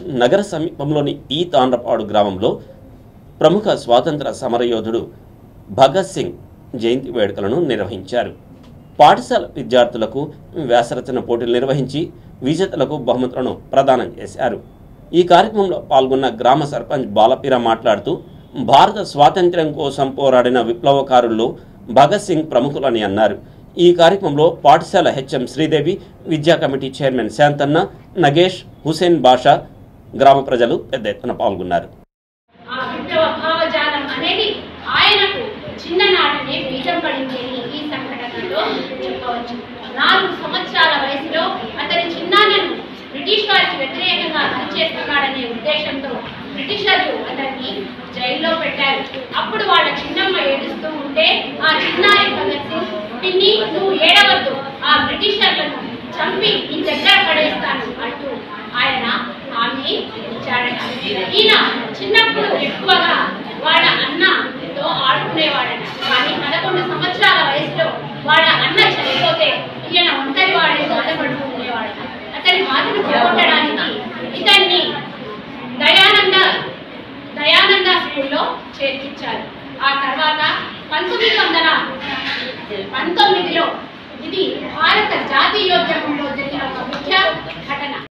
నగర సమీపంలోని ఈ తాండ్రపాడు గ్రామంలో ప్రముఖ స్వాతంత్ర సమరయోధుడు భగత్ సింగ్ జయంతి వేడుకలను నిర్వహించారు పాఠశాల విద్యార్థులకు వ్యాసరచన పోటీలు నిర్వహించి విజేతలకు బహుమతులను ప్రదానం చేశారు ఈ కార్యక్రమంలో పాల్గొన్న గ్రామ సర్పంచ్ బాలపీర మాట్లాడుతూ భారత స్వాతంత్ర్యం కోసం పోరాడిన విప్లవకారుల్లో భగత్ సింగ్ ప్రముఖులని అన్నారు ఈ కార్యక్రమంలో పాఠశాల హెచ్ఎం శ్రీదేవి విద్యా కమిటీ చైర్మన్ శాంతన్న నగేష్ హుసేన్ బాషా గ్రామ ప్రజలు పెద్ద ఎత్తున పాల్గొన్నారు ఆ విప్లవ భావజాలం అనేది ఆయనకు చిన్ననాటనే బీజం పడింది అని ఈ సంఘటనలో చెప్పవచ్చు నాలుగు సంవత్సరాల వయసులో అతని చిన్నాన్నను బ్రిటిష్ వారికి వ్యతిరేకంగా పనిచేస్తున్నాడనే ఉద్దేశంతో బ్రిటిషర్లు అతన్ని జైల్లో పెట్టారు అప్పుడు వాళ్ళ చిన్నమ్మ ఏడుస్తూ ఉంటే ఆ చిన్నారి భగత్ సింగ్ పిన్ని నువ్వు ఏడవద్దు ఆ బ్రిటిషర్లను చంపి నీ దగ్గర పడేస్తాను అంటూ ఆయన హామీ ఇచ్చాడట ఈయన చిన్నప్పుడు ఎక్కువగా వాళ్ళ అన్నతో ఆడుకునేవాడట కానీ పదకొండు సంవత్సరాల వయసులో వాళ్ళ అన్న చనిపోతే ఈయన ఒంటరి వాడే బాధపడుతూ ఉండేవాడట అతని బాధను పోగొట్టడానికి ఇతన్ని దయానంద దయానంద స్కూల్లో చేర్పించారు ఆ తర్వాత పంతొమ్మిది వందల పంతొమ్మిదిలో ఇది భారత జాతీయోద్యమంలో జరిగిన ఒక ముఖ్య ఘటన